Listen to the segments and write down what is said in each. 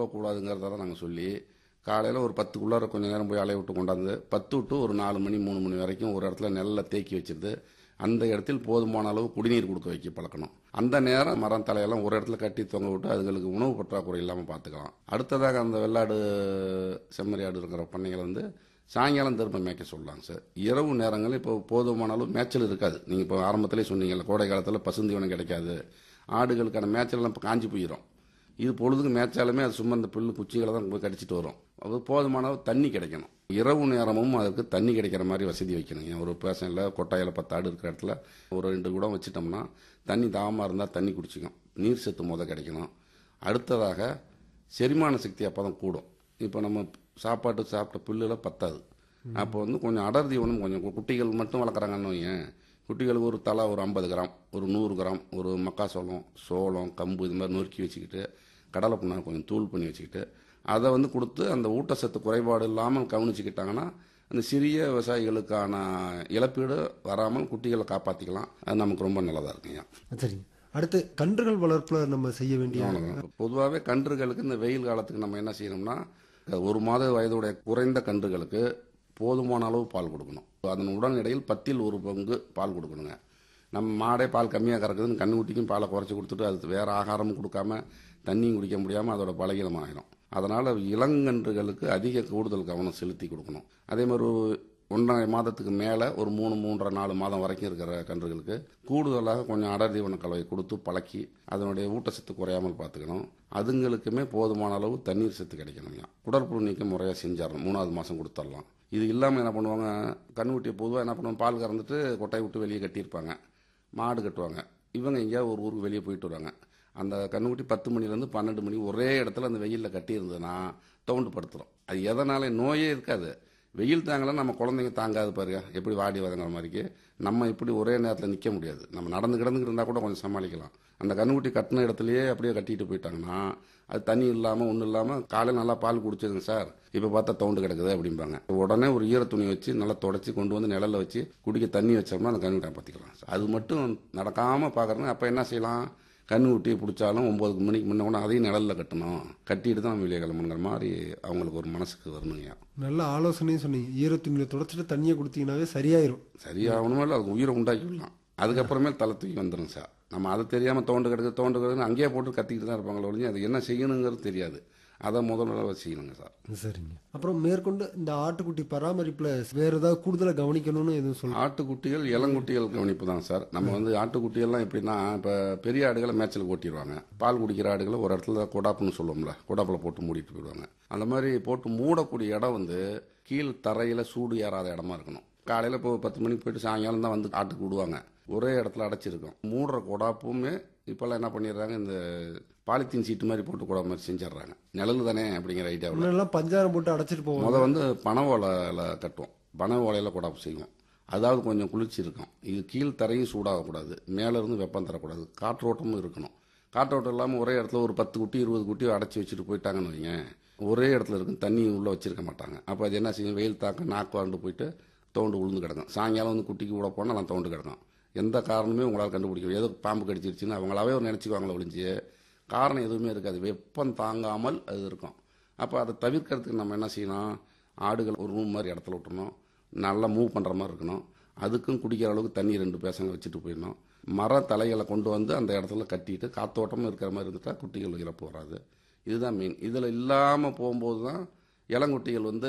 அனுப்பக்கூடாதுங்கிறத தான் நாங்கள் சொல்லி காலையில் ஒரு பத்துக்குள்ளார கொஞ்சம் நேரம் போய் அலைய விட்டு கொண்டாந்து பத்து விட்டு ஒரு நாலு மணி மூணு மணி வரைக்கும் ஒரு இடத்துல நெல்லை தேக்கி வச்சிருந்து அந்த இடத்தில் போதுமான அளவு குடிநீர் கொடுக்க வைக்க பழக்கணும் அந்த நேரம் மரம் தலையெல்லாம் ஒரு இடத்துல கட்டி தொங்க விட்டு அதுங்களுக்கு உணவு பற்றாக்குறை இல்லாமல் பார்த்துக்கலாம் அடுத்ததாக அந்த வெள்ளாடு செம்மறி ஆடு இருக்கிற பண்ணைகளை வந்து சாயங்காலம் திரும்ப மேய்க்க சொல்லலாங்க சார் இரவு நேரங்களில் இப்போ போதுமான அளவு மேய்ச்சல் இருக்காது நீங்கள் இப்போ ஆரம்பத்திலே சொன்னீங்கல்ல கோடை காலத்தில் பசுந்தீவனம் கிடைக்காது ஆடுகளுக்கான மேய்ச்சல்லாம் இப்போ காஞ்சி போயிடும் இது பொழுதுக்கு மேய்ச்சாலுமே அது சும்மா இந்த புல்லு குச்சிகளை தான் போய் கடிச்சிட்டு வரும் அது போதுமான அளவு தண்ணி கிடைக்கணும் இரவு நேரமும் அதுக்கு தண்ணி கிடைக்கிற மாதிரி வசதி வைக்கணுங்க ஒரு பேசனில் கொட்டாயில் பத்து ஆடு இருக்கிற இடத்துல ஒரு ரெண்டு குடம் வச்சிட்டோம்னா தண்ணி தாகமாக இருந்தால் தண்ணி குடிச்சிக்கும் நீர் சத்து முத கிடைக்கணும் அடுத்ததாக செரிமான சக்தி அப்போ தான் கூடும் இப்போ நம்ம சாப்பாட்டுக்கு சாப்பிட்ட புல்லுல பத்தாது அப்போ வந்து கொஞ்சம் அடர் தீவனம் கொஞ்சம் கு- குட்டிகள் மட்டும் வளர்க்குறாங்கன்னு வையேன் குட்டிகளுக்கு ஒரு தலா ஒரு ஐம்பது கிராம் ஒரு நூறு கிராம் ஒரு மக்காசோளம் சோளம் கம்பு இது மாதிரி நொறுக்கி வச்சுக்கிட்டு கடலை புண்ணாக்கு கொஞ்சம் தூள் பண்ணி வச்சுக்கிட்டு அதை வந்து கொடுத்து அந்த ஊட்டச்சத்து குறைபாடு இல்லாமல் கவனிச்சுக்கிட்டாங்கன்னா அந்த சிறிய விவசாயிகளுக்கான இழப்பீடு வராமல் குட்டிகளை காப்பாற்றிக்கலாம் அது நமக்கு ரொம்ப நல்லதாக இருக்குங்க சரிங்க அடுத்து கன்றுகள் வளர்ப்புல நம்ம செய்ய வேண்டிய பொதுவாகவே கன்றுகளுக்கு இந்த வெயில் காலத்துக்கு நம்ம என்ன செய்யணும்னா ஒரு மாத வயதுடைய குறைந்த கன்றுகளுக்கு போதுமான அளவு பால் கொடுக்கணும் அதன் உடல் எடையில் பத்தில் ஒரு பங்கு பால் கொடுக்கணுங்க நம்ம மாடே பால் கம்மியாக கறக்குதுன்னு கண்ணுக்குட்டிக்கும் பாலை குறைச்சி கொடுத்துட்டு அது வேற ஆகாரமும் கொடுக்காம தண்ணியும் குடிக்க முடியாமல் அதோட பலகீனமாகிடும் அதனால் இளங்கன்றுகளுக்கு அதிக கூடுதல் கவனம் செலுத்தி கொடுக்கணும் அதே மாதிரி ஒரு ஒன்றரை மாதத்துக்கு மேலே ஒரு மூணு மூன்றரை நாலு மாதம் வரைக்கும் இருக்கிற கன்றுகளுக்கு கூடுதலாக கொஞ்சம் அடர் தீவன கலவை கொடுத்து பழக்கி அதனுடைய ஊட்டச்சத்து குறையாமல் பார்த்துக்கணும் அதுங்களுக்குமே போதுமான அளவு தண்ணீர் சத்து கிடைக்கணுங்க குடற்புழு நீக்கம் முறையாக செஞ்சிடணும் மூணாவது மாதம் கொடுத்துடலாம் இது இல்லாமல் என்ன பண்ணுவாங்க கண்ணுக்குட்டியை பொதுவாக என்ன பண்ணுவாங்க பால் கறந்துட்டு கொட்டாய் விட்டு வெளியே கட்டியிருப்பாங்க மாடு கட்டுவாங்க இவங்க எங்கேயாவது ஒரு ஊருக்கு வெளியே போயிட்டு வருவாங்க அந்த கண்ணுக்குட்டி பத்து மணிலேருந்து பன்னெண்டு மணி ஒரே இடத்துல அந்த வெயிலில் கட்டி இருந்ததுன்னா தவுண்டு படுத்துரும் அது எதனால நோயே இருக்காது வெயில் தாங்கலாம் நம்ம குழந்தைங்க தாங்காது பாருங்க எப்படி வாடி வதங்குற மாதிரிக்கு நம்ம இப்படி ஒரே நேரத்தில் நிற்க முடியாது நம்ம நடந்து கிடந்துக்கிட்டு இருந்தால் கூட கொஞ்சம் சமாளிக்கலாம் அந்த கண்ணுக்குட்டி கட்டின இடத்துலயே அப்படியே கட்டிட்டு போயிட்டாங்கன்னா அது தண்ணி இல்லாமல் ஒன்றும் இல்லாமல் காலையில் நல்லா பால் குடிச்சதுங்க சார் இப்போ பார்த்தா தவுண்டு கிடக்குது அப்படிம்பாங்க உடனே ஒரு ஈர துணி வச்சு நல்லா தொடச்சி கொண்டு வந்து நிழல்ல வச்சு குடிக்க தண்ணி வச்சோம்னா அந்த கண்ணுக்குட்டி பார்த்துக்கலாம் அது மட்டும் நடக்காமல் பார்க்குறேன்னா அப்போ என்ன செய்யலாம் கண்ணுக்குட்டியை பிடிச்சாலும் ஒம்பது மணிக்கு முன்ன கூட அதையும் நிழல்ல கட்டணும் கட்டிட்டு தான் வெளியே கிளம்புங்கிற மாதிரி அவங்களுக்கு ஒரு மனசுக்கு வரணுங்க நல்ல ஆலோசனையும் சொன்னீங்க ஈரத்துணியில தொடச்சிட்டு தண்ணியை கொடுத்தீங்கன்னாவே சரியாயிரும் சரியாகணுமே இல்லை அதுக்கு உயிரை உண்டாக்கி விடலாம் அதுக்கப்புறமே தலை தூக்கி வந்துடும் சார் நம்ம அது தெரியாமல் தோண்டு கிடக்கு தோண்டு கிடக்குன்னு அங்கேயே போட்டு கத்திக்கிட்டு தான் இருப்பாங்களே ஒழிஞ்சு அது என்ன செய்யணுங்கிறது தெரியாது அதை முதல்ல செய்யணுங்க சார் சரிங்க அப்புறம் மேற்கொண்டு இந்த ஆட்டுக்குட்டி பராமரிப்புல வேற ஏதாவது கூடுதலா கவனிக்கணும்னு எதுவும் சொல்லுங்க ஆட்டுக்குட்டிகள் இளங்குட்டிகள் கவனிப்பு தான் சார் நம்ம வந்து ஆட்டுக்குட்டிகள்லாம் எப்படின்னா இப்போ பெரிய ஆடுகளை மேய்ச்சலுக்கு ஓட்டிடுவாங்க பால் குடிக்கிற ஆடுகளை ஒரு இடத்துல கொடாப்புன்னு சொல்லுவோம்ல கொடாப்பில் போட்டு மூடிட்டு போயிடுவாங்க அந்த மாதிரி போட்டு மூடக்கூடிய இடம் வந்து கீழ் தரையில் சூடு ஏறாத இடமா இருக்கணும் காலையில் இப்போ பத்து மணிக்கு போயிட்டு சாயங்காலம் தான் வந்து ஆட்டுக்கு விடுவாங்க ஒரே இடத்துல அடைச்சிருக்கும் மூடுற கொடாப்புமே இப்போல்லாம் என்ன பண்ணிடுறாங்க இந்த பாலித்தீன் சீட்டு மாதிரி போட்டு கொடா மாதிரி செஞ்சிடுறாங்க நிழல் தானே அப்படிங்கிற ஐடியாவில் முன்னெல்லாம் பஞ்சாரம் போட்டு அடைச்சிட்டு போவோம் முத வந்து பனை ஓலையில் கட்டுவோம் பனை ஓலையில் கொடாப்பு செய்வோம் அதாவது கொஞ்சம் குளிர்ச்சி இருக்கும் இது கீழ் தரையும் சூடாகக்கூடாது மேலே இருந்து வெப்பம் தரக்கூடாது காற்றோட்டமும் இருக்கணும் காற்றோட்டம் இல்லாமல் ஒரே இடத்துல ஒரு பத்து குட்டி இருபது குட்டி அடைச்சி வச்சுட்டு போயிட்டாங்கன்னு வைங்க ஒரே இடத்துல இருக்கும் தண்ணி உள்ளே வச்சிருக்க மாட்டாங்க அப்போ அது என்ன செய்யும் வெயில் தாக்கம் நாக்கு வாண்டு போயிட்டு தோண்டு உளுந்து கிடக்கும் சாயங்காலம் வந்து குட்டிக்கு விட போனால் நான் தோண்டு கிடக்கும் எந்த காரணமே உங்களால் கண்டுபிடிக்க முடியாது. ஏதோ பாம்பு கடிச்சிருச்சுன்னு அவங்களாவே ஒரு நினச்சிக்குவாங்களே ஒழிஞ்சு காரணம் எதுவுமே இருக்காது வெப்பம் தாங்காமல் அது இருக்கும் அப்போ அதை தவிர்க்கிறதுக்கு நம்ம என்ன செய்யணும் ஆடுகள் ஒரு ரூம் மாதிரி இடத்துல விட்டுறணும் நல்லா மூவ் பண்ணுற மாதிரி இருக்கணும் அதுக்கும் குடிக்கிற அளவுக்கு தண்ணி ரெண்டு பேசங்க வச்சுட்டு போயிடணும் மர தலைகளை கொண்டு வந்து அந்த இடத்துல கட்டிட்டு காத்தோட்டமும் இருக்கிற மாதிரி இருந்துட்டா குட்டிகள் இறப்பு வராது இதுதான் மெயின் இதில் இல்லாமல் போகும்போது தான் இளங்குட்டிகள் வந்து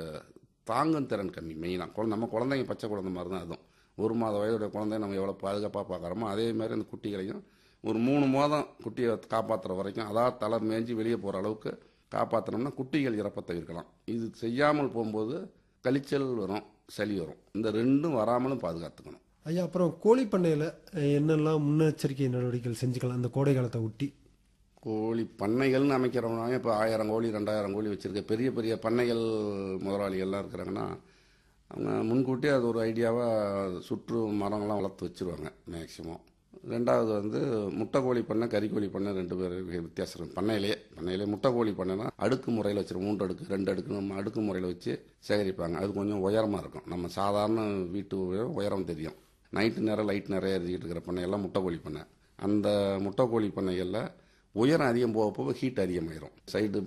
தாங்கும் திறன் கம்மி மெயினாக குழந்தை நம்ம குழந்தைங்க பச்சை குழந்தை மாதிரி தான் அதுவும் ஒரு மாத வயதுடைய குழந்தைய நம்ம எவ்வளோ பாதுகாப்பாக பார்க்குறோமோ அதே மாதிரி அந்த குட்டிகளையும் ஒரு மூணு மாதம் குட்டியை காப்பாற்றுற வரைக்கும் அதாவது தலை மேய்ஞ்சி வெளியே போகிற அளவுக்கு காப்பாற்றினோம்னா குட்டிகள் இறப்பை தவிர்க்கலாம் இது செய்யாமல் போகும்போது கழிச்சல் வரும் சளி வரும் இந்த ரெண்டும் வராமலும் பாதுகாத்துக்கணும் ஐயா அப்புறம் கோழி பண்ணையில அஹ், என்னெல்லாம் முன்னெச்சரிக்கை நடவடிக்கைகள் செஞ்சுக்கலாம் அந்த கோடை காலத்தை ஒட்டி கோழி பண்ணைகள்னு அமைக்கிறவங்க இப்போ ஆயிரம் கோழி ரெண்டாயிரம் கோழி வச்சுருக்க பெரிய பெரிய பண்ணைகள் முதலாளிகள்லாம் இருக்கிறாங்கன்னா அவங்க முன்கூட்டியே அது ஒரு ஐடியாவாக சுற்று மரங்கள்லாம் வளர்த்து வச்சுருவாங்க மேக்சிமம் ரெண்டாவது வந்து முட்டை கோழி பண்ணை கறிக்கோழி பண்ணை ரெண்டு பேர் வித்தியாசம் இருக்கு. பண்ணையிலேயே பண்ணையிலே முட்டை கோழி பண்ணைனா அடுக்கு முறையில் வச்சிருக்கோம் மூன்று அடுக்கு ரெண்டு அடுக்கு நம்ம அடுக்கு முறையில் வச்சு சேகரிப்பாங்க அது கொஞ்சம் உயரமாக இருக்கும் நம்ம சாதாரண வீட்டு உயரம் உயரம் தெரியும் நைட்டு நேரம் லைட் நிறைய எரிஞ்சிக்கிட்டு இருக்கிற பண்ணையெல்லாம் முட்டை கோழி பண்ணை அந்த முட்டை கோழி பண்ணைகளில் உயரம் அதிகம் போக போக ஹீட் அதிகமாயிரும் சைடு